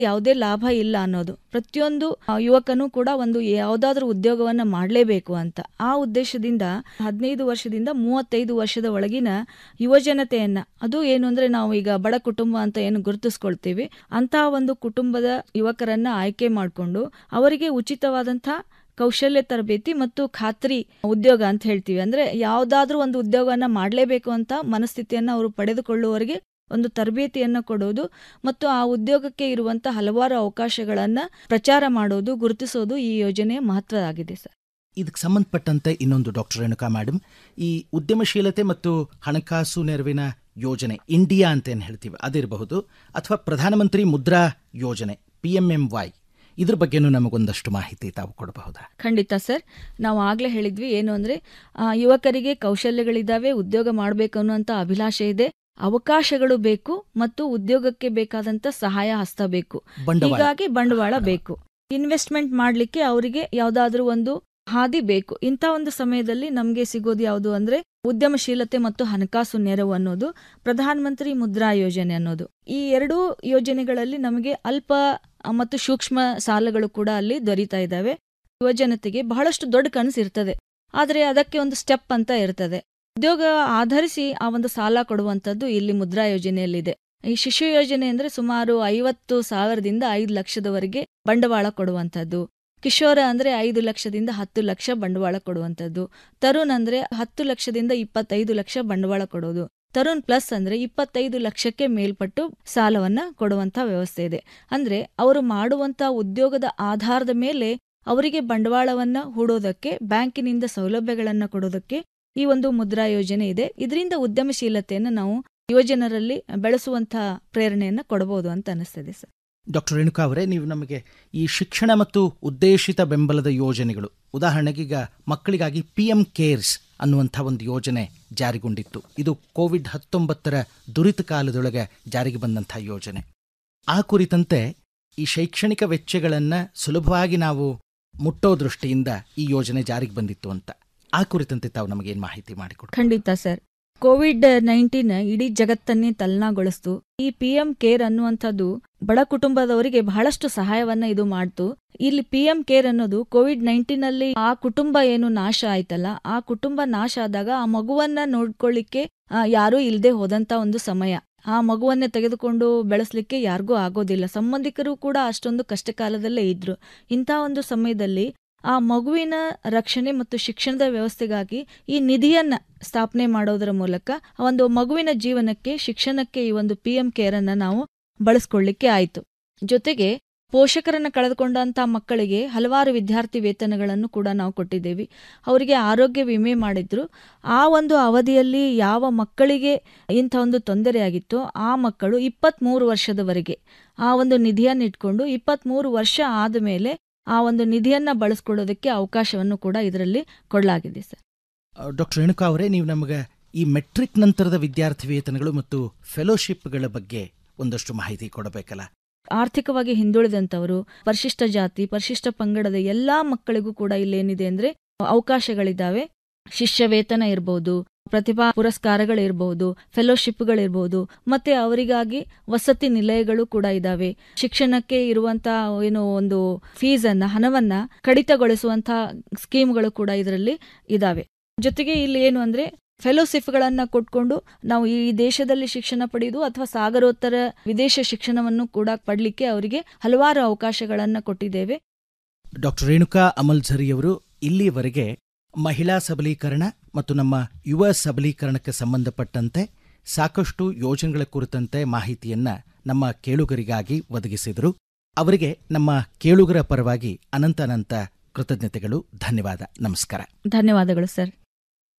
ಯಾವುದೇ ಲಾಭ ಇಲ್ಲ ಅನ್ನೋದು ಪ್ರತಿಯೊಂದು ಆ, ಯುವಕನೂ ಕೂಡ ಒಂದು ಯಾವುದಾದ್ರೂ ಉದ್ಯೋಗವನ್ನ ಮಾಡಲೇಬೇಕು ಅಂತ ಆ ಉದ್ದೇಶದಿಂದ ಹದಿನೈದು ವರ್ಷದಿಂದ ಮೂವತ್ತೈದು ವರ್ಷದ ಒಳಗಿನ ಯುವಜನತೆಯನ್ನ ಅದು ಏನು ಅಂದ್ರೆ ನಾವು ಈಗ ಬಡ ಕುಟುಂಬ ಅಂತ ಏನು ಗುರುತಿಸ್ಕೊಳ್ತೀವಿ ಅಂತಹ ಒಂದು ಕುಟುಂಬದ ಯುವಕರನ್ನ ಆಯ್ಕೆ ಮಾಡಿಕೊಂಡು ಅವರಿಗೆ ಉಚಿತವಾದಂತಹ ಕೌಶಲ್ಯ ತರಬೇತಿ ಮತ್ತು ಖಾತ್ರಿ ಉದ್ಯೋಗ ಅಂತ ಹೇಳ್ತೀವಿ ಅಂದ್ರೆ ಯಾವ್ದಾದ್ರೂ ಒಂದು ಉದ್ಯೋಗವನ್ನ ಮಾಡಲೇಬೇಕು ಅಂತ ಮನಸ್ಥಿತಿಯನ್ನ ಅವರು ಪಡೆದುಕೊಳ್ಳುವವರೆಗೆ ಒಂದು ತರಬೇತಿಯನ್ನ ಕೊಡೋದು ಮತ್ತು ಆ ಉದ್ಯೋಗಕ್ಕೆ ಇರುವಂತ ಹಲವಾರು ಅವಕಾಶಗಳನ್ನ ಪ್ರಚಾರ ಮಾಡೋದು ಗುರುತಿಸೋದು ಈ ಯೋಜನೆಯ ಮಹತ್ವ ಆಗಿದೆ ಸರ್ ಇದಕ್ಕೆ ಸಂಬಂಧಪಟ್ಟಂತೆ ಇನ್ನೊಂದು ಡಾಕ್ಟರ್ ರೇಣುಕಾ ಮೇಡಮ್ ಈ ಉದ್ಯಮಶೀಲತೆ ಮತ್ತು ಹಣಕಾಸು ನೆರವಿನ ಯೋಜನೆ ಇಂಡಿಯಾ ಅಂತ ಏನು ಹೇಳ್ತೀವಿ ಅದಿರಬಹುದು ಅಥವಾ ಪ್ರಧಾನಮಂತ್ರಿ ಮುದ್ರಾ ಯೋಜನೆ ಪಿ ಎಂ ಎಂ ವೈ ಇದ್ರ ಬಗ್ಗೆನೂ ನಮಗೊಂದಷ್ಟು ಮಾಹಿತಿ ತಾವು ಕೊಡಬಹುದಾ ಖಂಡಿತ ಸರ್ ನಾವು ಆಗ್ಲೇ ಹೇಳಿದ್ವಿ ಏನು ಅಂದ್ರೆ ಆ, ಯುವಕರಿಗೆ ಕೌಶಲ್ಯಗಳಿದ್ದಾವೆ ಉದ್ಯೋಗ ಮಾಡಬೇಕು ಅನ್ನುವಂತ ಅಭಿಲಾಷೆ ಇದೆ ಅವಕಾಶಗಳು ಬೇಕು ಮತ್ತು ಉದ್ಯೋಗಕ್ಕೆ ಬೇಕಾದಂತ ಸಹಾಯ ಹಸ್ತ ಬೇಕು ಬಂಡವಾಳ ಹೀಗಾಗಿ ಬಂಡವಾಳ ಬೇಕು ಇನ್ವೆಸ್ಟ್ಮೆಂಟ್ ಮಾಡ್ಲಿಕ್ಕೆ ಅವರಿಗೆ ಯಾವ್ದಾದ್ರೂ ಒಂದು ಹಾದಿ ಬೇಕು ಇಂಥ ಒಂದು ಸಮಯದಲ್ಲಿ ನಮಗೆ ಸಿಗೋದು ಯಾವುದು ಅಂದ್ರೆ ಉದ್ಯಮಶೀಲತೆ ಮತ್ತು ಹಣಕಾಸು ನೆರವು ಅನ್ನೋದು ಪ್ರಧಾನ ಮಂತ್ರಿ ಮುದ್ರಾ ಯೋಜನೆ ಅನ್ನೋದು ಈ ಎರಡೂ ಯೋಜನೆಗಳಲ್ಲಿ ನಮಗೆ ಅಲ್ಪ ಮತ್ತು ಸೂಕ್ಷ್ಮ ಸಾಲಗಳು ಕೂಡ ಅಲ್ಲಿ ದೊರೀತಾ ಇದ್ದಾವೆ ಯುವಜನತೆಗೆ ಬಹಳಷ್ಟು ದೊಡ್ಡ ಕನಸು ಇರ್ತದೆ ಆದರೆ ಅದಕ್ಕೆ ಒಂದು ಸ್ಟೆಪ್ ಅಂತ ಇರ್ತದೆ ಉದ್ಯೋಗ ಆಧರಿಸಿ ಆ ಒಂದು ಸಾಲ ಕೊಡುವಂತದ್ದು ಇಲ್ಲಿ ಮುದ್ರಾ ಯೋಜನೆಯಲ್ಲಿದೆ ಈ ಶಿಶು ಯೋಜನೆ ಅಂದ್ರೆ ಸುಮಾರು ಐವತ್ತು ಸಾವಿರದಿಂದ ಐದು ಲಕ್ಷದವರೆಗೆ ಬಂಡವಾಳ ಕೊಡುವಂತದ್ದು ಕಿಶೋರ ಅಂದ್ರೆ ಐದು ಲಕ್ಷದಿಂದ ಹತ್ತು ಲಕ್ಷ ಬಂಡವಾಳ ಕೊಡುವಂತದ್ದು ತರುಣ್ ಅಂದ್ರೆ ಹತ್ತು ಲಕ್ಷದಿಂದ ಇಪ್ಪತ್ತೈದು ಲಕ್ಷ ಬಂಡವಾಳ ಕೊಡೋದು ತರುಣ್ ಪ್ಲಸ್ ಅಂದ್ರೆ ಇಪ್ಪತ್ತೈದು ಲಕ್ಷಕ್ಕೆ ಮೇಲ್ಪಟ್ಟು ಸಾಲವನ್ನ ಕೊಡುವಂತ ವ್ಯವಸ್ಥೆ ಇದೆ ಅಂದ್ರೆ ಅವರು ಮಾಡುವಂತ ಉದ್ಯೋಗದ ಆಧಾರದ ಮೇಲೆ ಅವರಿಗೆ ಬಂಡವಾಳವನ್ನ ಹೂಡೋದಕ್ಕೆ ಬ್ಯಾಂಕಿನಿಂದ ಸೌಲಭ್ಯಗಳನ್ನ ಕೊಡೋದಕ್ಕೆ ಈ ಒಂದು ಮುದ್ರಾ ಯೋಜನೆ ಇದೆ ಇದರಿಂದ ಉದ್ಯಮಶೀಲತೆಯನ್ನು ನಾವು ಯುವಜನರಲ್ಲಿ ಬೆಳೆಸುವಂತಹ ಪ್ರೇರಣೆಯನ್ನ ಕೊಡಬಹುದು ಅಂತ ಅನಿಸ್ತದೆ ಸರ್ ಡಾಕ್ಟರ್ ರೇಣುಕಾ ಅವರೇ ನೀವು ನಮಗೆ ಈ ಶಿಕ್ಷಣ ಮತ್ತು ಉದ್ದೇಶಿತ ಬೆಂಬಲದ ಯೋಜನೆಗಳು ಉದಾಹರಣೆಗೆ ಈಗ ಮಕ್ಕಳಿಗಾಗಿ ಪಿ ಎಂ ಕೇರ್ಸ್ ಅನ್ನುವಂಥ ಒಂದು ಯೋಜನೆ ಜಾರಿಗೊಂಡಿತ್ತು ಇದು ಕೋವಿಡ್ ಹತ್ತೊಂಬತ್ತರ ದುರಿತ ಕಾಲದೊಳಗೆ ಜಾರಿಗೆ ಬಂದಂಥ ಯೋಜನೆ ಆ ಕುರಿತಂತೆ ಈ ಶೈಕ್ಷಣಿಕ ವೆಚ್ಚಗಳನ್ನು ಸುಲಭವಾಗಿ ನಾವು ಮುಟ್ಟೋ ದೃಷ್ಟಿಯಿಂದ ಈ ಯೋಜನೆ ಜಾರಿಗೆ ಬಂದಿತ್ತು ಅಂತ ಆ ಕುರಿತಂತೆ ತಾವು ನಮಗೇನು ಮಾಹಿತಿ ಮಾಡಿಕೊಡಿ ಖಂಡಿತ ಸರ್ ಕೋವಿಡ್ ನೈನ್ಟೀನ್ ಇಡೀ ಜಗತ್ತನ್ನೇ ತಲ್ಲಣಗೊಳಿಸ್ತು ಈ ಪಿ ಎಂ ಕೇರ್ ಅನ್ನುವಂಥದ್ದು ಬಡ ಕುಟುಂಬದವರಿಗೆ ಬಹಳಷ್ಟು ಸಹಾಯವನ್ನ ಇದು ಮಾಡ್ತು ಇಲ್ಲಿ ಪಿ ಎಂ ಕೇರ್ ಅನ್ನೋದು ಕೋವಿಡ್ ನೈನ್ಟೀನ್ ಅಲ್ಲಿ ಆ ಕುಟುಂಬ ಏನು ನಾಶ ಆಯ್ತಲ್ಲ ಆ ಕುಟುಂಬ ನಾಶ ಆದಾಗ ಆ ಮಗುವನ್ನ ನೋಡ್ಕೊಳ್ಳಿಕ್ಕೆ ಆ, ಯಾರೂ ಇಲ್ಲದೆ ಹೋದಂತ ಒಂದು ಸಮಯ ಆ ಮಗುವನ್ನೇ ತೆಗೆದುಕೊಂಡು ಬೆಳೆಸ್ಲಿಕ್ಕೆ ಯಾರಿಗೂ ಆಗೋದಿಲ್ಲ ಸಂಬಂಧಿಕರು ಕೂಡ ಅಷ್ಟೊಂದು ಕಷ್ಟ ಕಾಲದಲ್ಲೇ ಇದ್ರು ಇಂಥ ಒಂದು ಸಮಯದಲ್ಲಿ ಆ ಮಗುವಿನ ರಕ್ಷಣೆ ಮತ್ತು ಶಿಕ್ಷಣದ ವ್ಯವಸ್ಥೆಗಾಗಿ ಈ ನಿಧಿಯನ್ನ ಸ್ಥಾಪನೆ ಮಾಡೋದರ ಮೂಲಕ ಆ ಒಂದು ಮಗುವಿನ ಜೀವನಕ್ಕೆ ಶಿಕ್ಷಣಕ್ಕೆ ಈ ಒಂದು ಪಿ ಎಂ ಕೇರ್ ಅನ್ನ ನಾವು ಬಳಸ್ಕೊಳ್ಳಿಕ್ಕೆ ಆಯ್ತು ಜೊತೆಗೆ ಪೋಷಕರನ್ನ ಕಳೆದುಕೊಂಡಂತ ಮಕ್ಕಳಿಗೆ ಹಲವಾರು ವಿದ್ಯಾರ್ಥಿ ವೇತನಗಳನ್ನು ಕೂಡ ನಾವು ಕೊಟ್ಟಿದ್ದೇವೆ ಅವರಿಗೆ ಆರೋಗ್ಯ ವಿಮೆ ಮಾಡಿದ್ರು ಆ ಒಂದು ಅವಧಿಯಲ್ಲಿ ಯಾವ ಮಕ್ಕಳಿಗೆ ಇಂಥ ಒಂದು ತೊಂದರೆ ಆಗಿತ್ತೋ ಆ ಮಕ್ಕಳು ಇಪ್ಪತ್ತ್ಮೂರು ವರ್ಷದವರೆಗೆ ಆ ಒಂದು ನಿಧಿಯನ್ನು ಇಟ್ಕೊಂಡು ಇಪ್ಪತ್ತ್ಮೂರು ವರ್ಷ ಆದ ಮೇಲೆ ಆ ಒಂದು ನಿಧಿಯನ್ನ ಬಳಸ್ಕೊಳ್ಳೋದಕ್ಕೆ ಅವಕಾಶವನ್ನು ಕೂಡ ಇದರಲ್ಲಿ ಕೊಡಲಾಗಿದೆ ಸರ್ ಡಾಕ್ಟರ್ ರೇಣುಕಾ ಅವರೇ ನೀವು ನಮಗೆ ಈ ಮೆಟ್ರಿಕ್ ನಂತರದ ವಿದ್ಯಾರ್ಥಿ ವೇತನಗಳು ಮತ್ತು ಫೆಲೋಶಿಪ್ಗಳ ಬಗ್ಗೆ ಒಂದಷ್ಟು ಮಾಹಿತಿ ಕೊಡಬೇಕಲ್ಲ ಆರ್ಥಿಕವಾಗಿ ಹಿಂದುಳಿದಂಥವರು ಪರಿಶಿಷ್ಟ ಜಾತಿ ಪರಿಶಿಷ್ಟ ಪಂಗಡದ ಎಲ್ಲಾ ಮಕ್ಕಳಿಗೂ ಕೂಡ ಇಲ್ಲೇನಿದೆ ಅಂದ್ರೆ ಅವಕಾಶಗಳಿದ್ದಾವೆ ಶಿಷ್ಯ ವೇತನ ಇರಬಹುದು ಪ್ರತಿಭಾ ಪುರಸ್ಕಾರಗಳಿರಬಹುದು ಫೆಲೋಶಿಪ್ಗಳಿರ್ಬಹುದು ಮತ್ತೆ ಅವರಿಗಾಗಿ ವಸತಿ ನಿಲಯಗಳು ಕೂಡ ಇದಾವೆ ಶಿಕ್ಷಣಕ್ಕೆ ಇರುವಂತ ಏನು ಒಂದು ಫೀಸ್ ಅನ್ನ ಹಣವನ್ನ ಕಡಿತಗೊಳಿಸುವಂತ ಸ್ಕೀಮ್ಗಳು ಕೂಡ ಇದರಲ್ಲಿ ಇದಾವೆ ಜೊತೆಗೆ ಇಲ್ಲಿ ಏನು ಅಂದ್ರೆ ಫೆಲೋಶಿಪ್ಗಳನ್ನ ಕೊಟ್ಕೊಂಡು ನಾವು ಈ ದೇಶದಲ್ಲಿ ಶಿಕ್ಷಣ ಪಡೆಯುವುದು ಅಥವಾ ಸಾಗರೋತ್ತರ ವಿದೇಶ ಶಿಕ್ಷಣವನ್ನು ಕೂಡ ಪಡಲಿಕ್ಕೆ ಅವರಿಗೆ ಹಲವಾರು ಅವಕಾಶಗಳನ್ನ ಕೊಟ್ಟಿದ್ದೇವೆ ಡಾಕ್ಟರ್ ರೇಣುಕಾ ಅಮಲ್ ಝರಿಯವರು ಇಲ್ಲಿಯವರೆಗೆ ಮಹಿಳಾ ಸಬಲೀಕರಣ ಮತ್ತು ನಮ್ಮ ಯುವ ಸಬಲೀಕರಣಕ್ಕೆ ಸಂಬಂಧಪಟ್ಟಂತೆ ಸಾಕಷ್ಟು ಯೋಜನೆಗಳ ಕುರಿತಂತೆ ಮಾಹಿತಿಯನ್ನ ನಮ್ಮ ಕೇಳುಗರಿಗಾಗಿ ಒದಗಿಸಿದರು ಅವರಿಗೆ ನಮ್ಮ ಕೇಳುಗರ ಪರವಾಗಿ ಅನಂತ ಅನಂತ ಕೃತಜ್ಞತೆಗಳು ಧನ್ಯವಾದ ನಮಸ್ಕಾರ ಧನ್ಯವಾದಗಳು ಸರ್